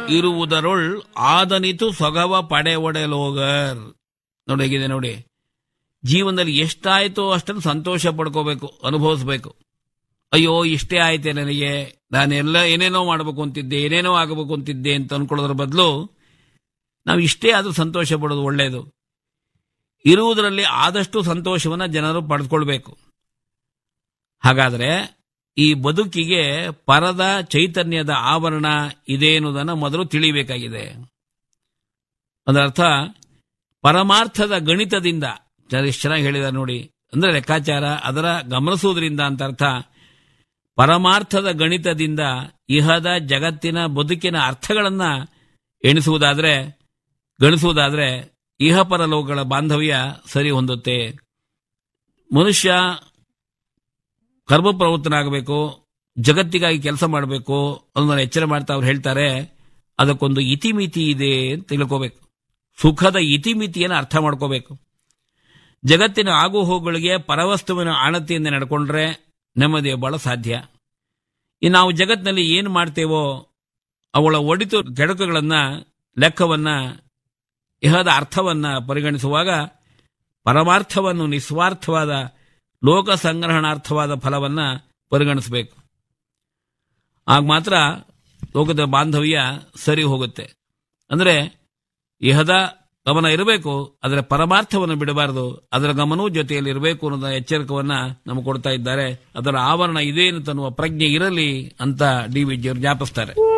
ಇರುವುದರೊಳ್ ಆದನಿತು ಸೊಗವ ಪಡೆ ಒಡೆಲೋಗರ್ ನೋಡಿ ಹೇಗಿದೆ ನೋಡಿ ಜೀವನದಲ್ಲಿ ಎಷ್ಟಾಯ್ತೋ ಅಷ್ಟನ್ನು ಸಂತೋಷ ಪಡ್ಕೋಬೇಕು ಅನುಭವಿಸ್ಬೇಕು ಅಯ್ಯೋ ಇಷ್ಟೇ ಆಯ್ತೆ ನನಗೆ ನಾನೆಲ್ಲ ಏನೇನೋ ಮಾಡಬೇಕು ಅಂತಿದ್ದೆ ಏನೇನೋ ಆಗಬೇಕು ಅಂತಿದ್ದೆ ಅಂತ ಅನ್ಕೊಳ್ಳೋದ್ರ ಬದಲು ನಾವು ಇಷ್ಟೇ ಆದ್ರೂ ಸಂತೋಷ ಪಡೋದು ಒಳ್ಳೆಯದು ಇರುವುದರಲ್ಲಿ ಆದಷ್ಟು ಸಂತೋಷವನ್ನ ಜನರು ಪಡೆದುಕೊಳ್ಬೇಕು ಹಾಗಾದ್ರೆ ಈ ಬದುಕಿಗೆ ಪರದ ಚೈತನ್ಯದ ಆವರಣ ಇದೆ ಎನ್ನುವುದನ್ನು ಮೊದಲು ತಿಳಿಬೇಕಾಗಿದೆ ಅದರ ಅರ್ಥ ಪರಮಾರ್ಥದ ಗಣಿತದಿಂದ ಎಷ್ಟು ಚೆನ್ನಾಗಿ ಹೇಳಿದ ನೋಡಿ ಅಂದ್ರೆ ಲೆಕ್ಕಾಚಾರ ಅದರ ಗಮನಿಸುವುದರಿಂದ ಅಂತ ಅರ್ಥ ಪರಮಾರ್ಥದ ಗಣಿತದಿಂದ ಇಹದ ಜಗತ್ತಿನ ಬದುಕಿನ ಅರ್ಥಗಳನ್ನ ಎಣಿಸುವುದಾದ್ರೆ ಗಣಿಸುವುದಾದ್ರೆ ಇಹಪರ ಲೋಕಗಳ ಬಾಂಧವ್ಯ ಸರಿ ಹೊಂದುತ್ತೆ ಮನುಷ್ಯ ಕರ್ಮಪ್ರವೃತ್ತನಾಗಬೇಕು ಜಗತ್ತಿಗಾಗಿ ಕೆಲಸ ಮಾಡಬೇಕು ಅನ್ನೋದನ್ನ ಎಚ್ಚರ ಮಾಡ್ತಾ ಅವ್ರು ಹೇಳ್ತಾರೆ ಅದಕ್ಕೊಂದು ಇತಿಮಿತಿ ಇದೆ ಅಂತ ತಿಳ್ಕೋಬೇಕು ಸುಖದ ಇತಿಮಿತಿಯನ್ನು ಅರ್ಥ ಮಾಡ್ಕೋಬೇಕು ಜಗತ್ತಿನ ಆಗು ಹೋಗುಗಳಿಗೆ ಪರವಸ್ತುವಿನ ಆಣತಿಯಿಂದ ನಡ್ಕೊಂಡ್ರೆ ನೆಮ್ಮದಿಯ ಬಹಳ ಸಾಧ್ಯ ಈ ನಾವು ಜಗತ್ತಿನಲ್ಲಿ ಏನು ಮಾಡ್ತೇವೋ ಅವಳ ಒಡಿತು ಕೆಡಕುಗಳನ್ನ ಲೆಕ್ಕವನ್ನ ಇಹದ ಅರ್ಥವನ್ನ ಪರಿಗಣಿಸುವಾಗ ಪರಮಾರ್ಥವನ್ನು ನಿಸ್ವಾರ್ಥವಾದ ಲೋಕ ಸಂಗ್ರಹಣಾರ್ಥವಾದ ಫಲವನ್ನ ಪರಿಗಣಿಸಬೇಕು ಆಗ ಮಾತ್ರ ಲೋಕದ ಬಾಂಧವ್ಯ ಸರಿ ಹೋಗುತ್ತೆ ಅಂದ್ರೆ ಇಹದ ಗಮನ ಇರಬೇಕು ಅದರ ಪರಮಾರ್ಥವನ್ನು ಬಿಡಬಾರದು ಅದರ ಗಮನವೂ ಜೊತೆಯಲ್ಲಿ ಇರಬೇಕು ಅನ್ನೋದ ಎಚ್ಚರಿಕವನ್ನ ನಮಗೆ ಕೊಡ್ತಾ ಇದ್ದಾರೆ ಅದರ ಆವರಣ ಇದೇನು ತನ್ನುವ ಪ್ರಜ್ಞೆ ಇರಲಿ ಅಂತ ಡಿ ವಿಜಿಯವರು ಜ್ಞಾಪಿಸ್ತಾರೆ